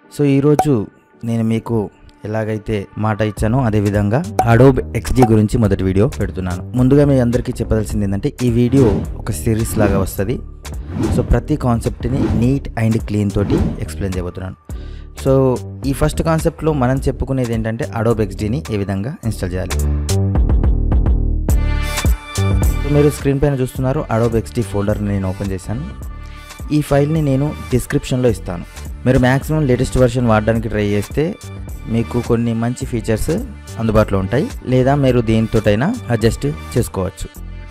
So ఈరోజు నేను మీకు ఎలాగైతే మాట ఇచ్చానో అదే విధంగా అడోబ్ ఎక్స్డి గురించి మొదటి వీడియో పెడుతున్నాను ముందుగా మీ అందరికీ చెప్పదలసింది ఏంటంటే ఈ వీడియో ఒక సిరీస్ లాగా వస్తుంది సో ప్రతి కాన్సెప్ట్ని నీట్ అండ్ క్లీన్ తోటి ఎక్స్ప్లెయిన్ చేయబోతున్నాను సో ఈ ఫస్ట్ కాన్సెప్ట్లో మనం చెప్పుకునేది ఏంటంటే అడోబ్ ఎక్స్డీని ఏ విధంగా ఇన్స్టాల్ చేయాలి సో మీరు స్క్రీన్ పైన చూస్తున్నారు అడోబ్ ఎక్స్డీ ఫోల్డర్ని నేను ఓపెన్ చేశాను ఈ ఫైల్ని నేను డిస్క్రిప్షన్లో ఇస్తాను మీరు మ్యాక్సిమం లేటెస్ట్ వర్షన్ వాడడానికి ట్రై చేస్తే మీకు కొన్ని మంచి ఫీచర్స్ అందుబాటులో ఉంటాయి లేదా మీరు దేనితోటైనా అడ్జస్ట్ చేసుకోవచ్చు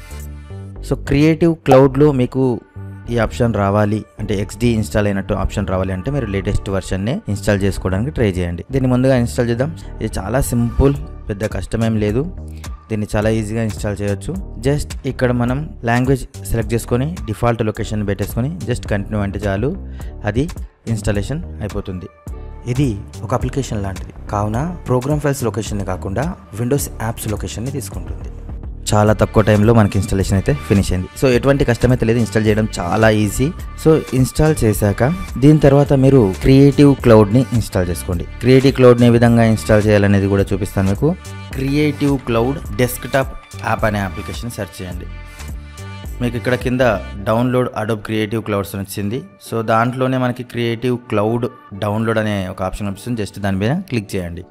సో క్రియేటివ్ క్లౌడ్లో మీకు ఈ ఆప్షన్ రావాలి అంటే ఎక్స్డి ఇన్స్టాల్ అయినట్టు ఆప్షన్ రావాలి అంటే మీరు లేటెస్ట్ వర్షన్నే ఇన్స్టాల్ చేసుకోవడానికి ట్రై చేయండి దీన్ని ముందుగా ఇన్స్టాల్ చేద్దాం ఇది చాలా సింపుల్ పెద్ద కష్టమేం లేదు దీన్ని చాలా ఈజీగా ఇన్స్టాల్ చేయొచ్చు జస్ట్ ఇక్కడ మనం లాంగ్వేజ్ సెలెక్ట్ చేసుకొని డిఫాల్ట్ లొకేషన్ పెట్టేసుకొని జస్ట్ కంటిన్యూ అంటే చాలు అది ఇన్స్టాలేషన్ అయిపోతుంది ఇది ఒక అప్లికేషన్ లాంటిది కావున ప్రోగ్రామ్ ఫైల్స్ లొకేషన్ని కాకుండా విండోస్ యాప్స్ లొకేషన్ని తీసుకుంటుంది చాలా తక్కువ టైంలో మనకి ఇన్స్టాలేషన్ అయితే ఫినిష్ అయింది సో ఎటువంటి కష్టమైతే లేదు ఇన్స్టాల్ చేయడం చాలా ఈజీ సో ఇన్స్టాల్ చేశాక దీని తర్వాత మీరు క్రియేటివ్ క్లౌడ్ని ఇన్స్టాల్ చేసుకోండి క్రియేటివ్ క్లౌడ్ని ఏ విధంగా ఇన్స్టాల్ చేయాలనేది కూడా చూపిస్తాను మీకు క్రియేటివ్ క్లౌడ్ డెస్క్టాప్ యాప్ అనే అప్లికేషన్ సెర్చ్ చేయండి మీకు ఇక్కడ కింద డౌన్లోడ్ అడోబ్ క్రియేటివ్ క్లౌడ్స్ అని వచ్చింది సో దాంట్లోనే మనకి క్రియేటివ్ క్లౌడ్ డౌన్లోడ్ అనే ఒక ఆప్షన్ వస్తుంది జస్ట్ దాని మీద క్లిక్ చేయండి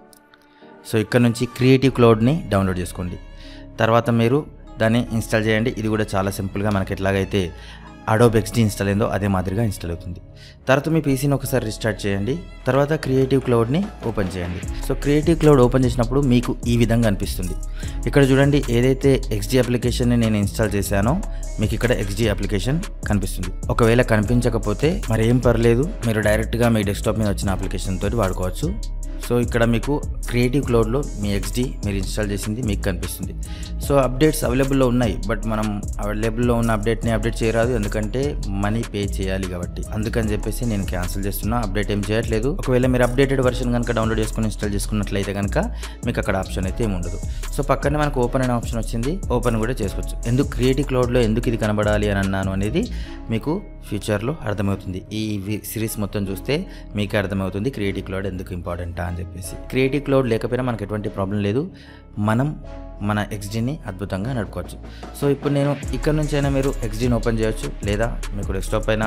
సో ఇక్కడ నుంచి క్రియేటివ్ క్లౌడ్ని డౌన్లోడ్ చేసుకోండి తర్వాత మీరు దాన్ని ఇన్స్టాల్ చేయండి ఇది కూడా చాలా సింపుల్గా మనకి ఎట్లాగైతే అడోబ్ ఎక్స్డి ఇన్స్టాల్ అయిందో అదే మాదిరిగా ఇన్స్టాల్ అవుతుంది తర్వాత మీ పీసీని ఒకసారి రిస్టార్ట్ చేయండి తర్వాత క్రియేటివ్ క్లౌడ్ని ఓపెన్ చేయండి సో క్రియేటివ్ క్లౌడ్ ఓపెన్ చేసినప్పుడు మీకు ఈ విధంగా అనిపిస్తుంది ఇక్కడ చూడండి ఏదైతే ఎక్స్డి అప్లికేషన్ని నేను ఇన్స్టాల్ చేశానో మీకు ఇక్కడ ఎక్స్డి అప్లికేషన్ కనిపిస్తుంది ఒకవేళ కనిపించకపోతే మరి ఏం పర్లేదు మీరు డైరెక్ట్గా మీ డెస్క్టాప్ మీద వచ్చిన అప్లికేషన్ తోటి వాడుకోవచ్చు సో ఇక్కడ మీకు క్రియేటివ్ క్లౌడ్లో మీ ఎక్స్డి మీరు ఇన్స్టాల్ చేసింది మీకు కనిపిస్తుంది సో అప్డేట్స్ అవైలబుల్లో ఉన్నాయి బట్ మనం అవైలబుల్లో ఉన్న అప్డేట్ని అప్డేట్ చేయరాదు ఎందుకంటే మనీ పే చేయాలి కాబట్టి అందుకని చెప్పేసి నేను క్యాన్సిల్ చేస్తున్నా అప్డేట్ ఏం చేయట్లేదు ఒకవేళ మీరు అప్డేటెడ్ వర్షన్ కనుక డౌన్లోడ్ చేసుకుని ఇన్స్టాల్ చేసుకున్నట్లయితే కనుక మీకు అక్కడ ఆప్షన్ అయితే ఏమి ఉండదు సో పక్కనే మనకు ఓపెన్ అనే ఆప్షన్ వచ్చింది ఓపెన్ కూడా చేసుకోవచ్చు ఎందుకు క్రియేటివ్ క్లౌడ్లో ఎందుకు ఇది కనబడాలి అని అన్నాను అనేది మీకు ఫ్యూచర్లో అర్థమవుతుంది ఈ సిరీస్ మొత్తం చూస్తే మీకే అర్థమవుతుంది క్రియేటివ్ క్లౌడ్ ఎందుకు ఇంపార్టెంటా అని చెప్పేసి క్రియేటివ్ క్లౌడ్ లేకపోయినా మనకు ఎటువంటి ప్రాబ్లం లేదు మనం మన ఎక్స్డీని అద్భుతంగా నడుపుకోవచ్చు సో ఇప్పుడు నేను ఇక్కడ నుంచి అయినా మీరు ఎక్స్డీని ఓపెన్ చేయొచ్చు లేదా మీకు డెస్క్టాప్ పైన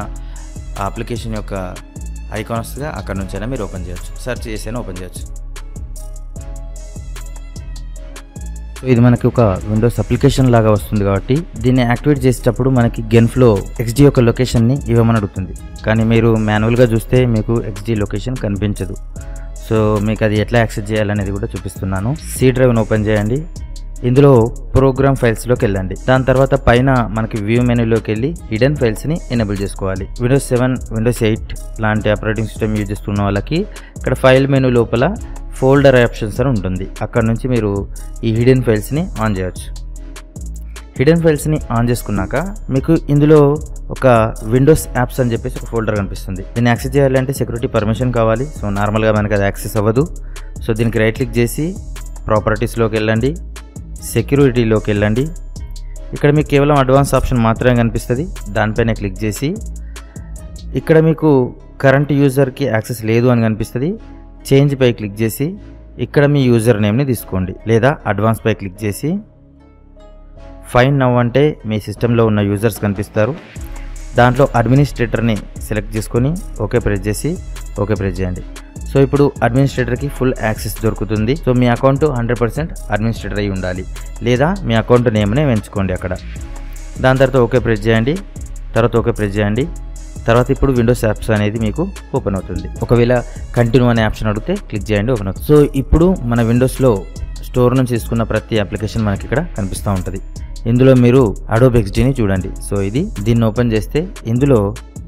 ఆ అప్లికేషన్ యొక్క ఐకాన్ వస్తుందా అక్కడ నుంచి అయినా మీరు ఓపెన్ చేయొచ్చు సెర్చ్ చేసైనా ఓపెన్ చేయొచ్చు సో ఇది మనకి ఒక విండోస్ అప్లికేషన్ లాగా వస్తుంది కాబట్టి దీన్ని యాక్టివేట్ చేసేటప్పుడు మనకి గెన్ఫ్లో ఎక్స్డి యొక్క లొకేషన్ని ఇవ్వమని అడుగుతుంది కానీ మీరు మాన్యువల్గా చూస్తే మీకు ఎక్స్డి లొకేషన్ కనిపించదు సో మీకు అది ఎట్లా యాక్సెస్ చేయాలనేది కూడా చూపిస్తున్నాను సి డ్రైవ్ని ఓపెన్ చేయండి ఇందులో ప్రోగ్రామ్ ఫైల్స్లోకి వెళ్ళండి దాని తర్వాత పైన మనకి వ్యూ మెనూలోకి వెళ్ళి హిడెన్ ఫైల్స్ని ఎనేబుల్ చేసుకోవాలి విండోస్ సెవెన్ విండోస్ ఎయిట్ లాంటి ఆపరేటింగ్ సిస్టమ్ యూజ్ చేస్తున్న వాళ్ళకి ఇక్కడ ఫైల్ మెనూ లోపల ఫోల్డర్ ఆప్షన్స్ అని ఉంటుంది అక్కడ నుంచి మీరు ఈ హిడెన్ ఫైల్స్ని ఆన్ చేయవచ్చు హిడెన్ ఫైల్స్ని ఆన్ చేసుకున్నాక మీకు ఇందులో ఒక విండోస్ యాప్స్ అని చెప్పేసి ఒక ఫోల్డర్ కనిపిస్తుంది దీన్ని యాక్సెస్ చేయాలంటే సెక్యూరిటీ పర్మిషన్ కావాలి సో నార్మల్గా మనకి అది యాక్సెస్ అవ్వదు సో దీనికి రైట్ క్లిక్ చేసి ప్రాపర్టీస్లోకి వెళ్ళండి సెక్యూరిటీలోకి వెళ్ళండి ఇక్కడ మీకు కేవలం అడ్వాన్స్ ఆప్షన్ మాత్రమే కనిపిస్తుంది దానిపైన క్లిక్ చేసి ఇక్కడ మీకు కరెంట్ యూజర్కి యాక్సెస్ లేదు అని కనిపిస్తుంది చేంజ్ పై క్లిక్ చేసి ఇక్కడ మీ యూజర్ నేమ్ని తీసుకోండి లేదా అడ్వాన్స్ పై క్లిక్ చేసి ఫైన్ నవ్ అంటే మీ సిస్టంలో ఉన్న యూజర్స్ కనిపిస్తారు దాంట్లో అడ్మినిస్ట్రేటర్ని సెలెక్ట్ చేసుకొని ఓకే ప్రెస్ చేసి ఓకే ప్రెస్ చేయండి సో ఇప్పుడు అడ్మినిస్ట్రేటర్కి ఫుల్ యాక్సెస్ దొరుకుతుంది సో మీ అకౌంట్ హండ్రెడ్ పర్సెంట్ అడ్మినిస్ట్రేటర్ అయి ఉండాలి లేదా మీ అకౌంట్ నేమ్నే ఎంచుకోండి అక్కడ దాని తర్వాత ఓకే ప్రెస్ చేయండి తర్వాత ఓకే ప్రెస్ చేయండి తర్వాత ఇప్పుడు విండోస్ యాప్స్ అనేది మీకు ఓపెన్ అవుతుంది ఒకవేళ కంటిన్యూ అనే ఆప్షన్ అడిగితే క్లిక్ చేయండి ఓపెన్ అవుతుంది సో ఇప్పుడు మన విండోస్లో స్టోర్ నుంచి తీసుకున్న ప్రతి అప్లికేషన్ మనకి ఇక్కడ కనిపిస్తూ ఉంటుంది ఇందులో మీరు అడోబ్ ఎక్స్డీని చూడండి సో ఇది దీన్ని ఓపెన్ చేస్తే ఇందులో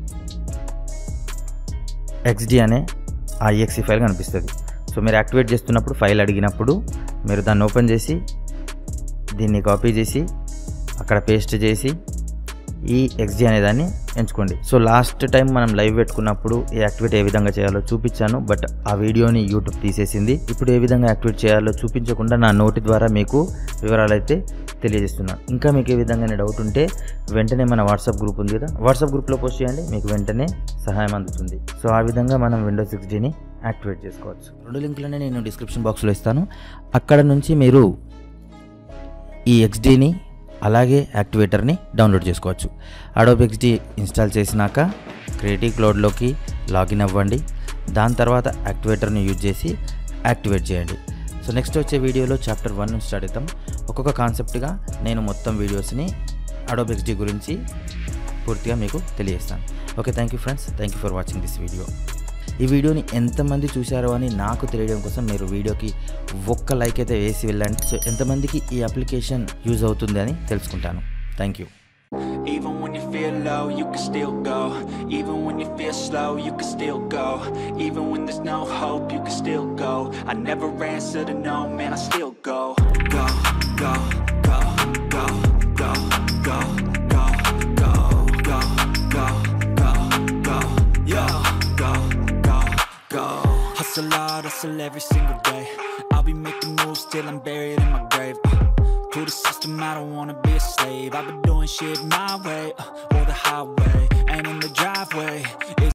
ఎక్స్డి అనే ఆ ఈఎక్సీ ఫైల్ కనిపిస్తుంది సో మీరు యాక్టివేట్ చేస్తున్నప్పుడు ఫైల్ అడిగినప్పుడు మీరు దాన్ని ఓపెన్ చేసి దీన్ని కాపీ చేసి అక్కడ పేస్ట్ చేసి ఈ ఎక్స్డి అనే దాన్ని ఎంచుకోండి సో లాస్ట్ టైం మనం లైవ్ పెట్టుకున్నప్పుడు ఈ యాక్టివేట్ ఏ విధంగా చేయాలో చూపించాను బట్ ఆ వీడియోని యూట్యూబ్ తీసేసింది ఇప్పుడు ఏ విధంగా యాక్టివేట్ చేయాలో చూపించకుండా నా నోటి ద్వారా మీకు వివరాలు అయితే తెలియజేస్తున్నాను ఇంకా మీకు ఏ విధంగా డౌట్ ఉంటే వెంటనే మన వాట్సాప్ గ్రూప్ ఉంది కదా వాట్సాప్ గ్రూప్లో పోస్ట్ చేయండి మీకు వెంటనే సహాయం అందుతుంది సో ఆ విధంగా మనం విండోస్ సిక్స్ డీని యాక్టివేట్ చేసుకోవచ్చు రెండు లింకులనే నేను డిస్క్రిప్షన్ బాక్స్లో ఇస్తాను అక్కడ నుంచి మీరు ఈ ఎక్స్డీని అలాగే యాక్టివేటర్ని డౌన్లోడ్ చేసుకోవచ్చు అడోబ్ ఎక్స్డీ ఇన్స్టాల్ చేసినాక క్రియేటివ్ క్లౌడ్లోకి లాగిన్ అవ్వండి దాని తర్వాత యాక్టివేటర్ని యూజ్ చేసి యాక్టివేట్ చేయండి సో నెక్స్ట్ వచ్చే వీడియోలో చాప్టర్ వన్ నుంచి స్టార్ట్ అవుతాం ఒక్కొక్క కాన్సెప్ట్గా నేను మొత్తం వీడియోస్ని అడోబ్ ఎక్స్డీ గురించి పూర్తిగా మీకు తెలియజేస్తాను okay thank you friends thank you for watching this video ఈ వీడియోని ఎంతమంది చూశారో అని నాకు తెలియడం కోసం మీరు వీడియోకి ఒక్క లైక్ అయితే వేసి వెళ్ళండి సో ఎంతమందికి ఈ అప్లికేషన్ యూజ్ అవుతుంది అని తెలుసుకుంటాను thank you Even when you feel low, you can still go. Even when you feel slow, you can still go. Even when there's no hope, you can still go. I never answer to no, man, I still go. Go, go, go, go, go, go, go, go, go, go, go, go, yo, go, go, go. Hustle hard, hustle every single day. I'll be making moves till I'm buried in my grave. Uh, to the system, I don't wanna be a slave. I've been doing shit my way, uh, or the highway, and in the driveway. Is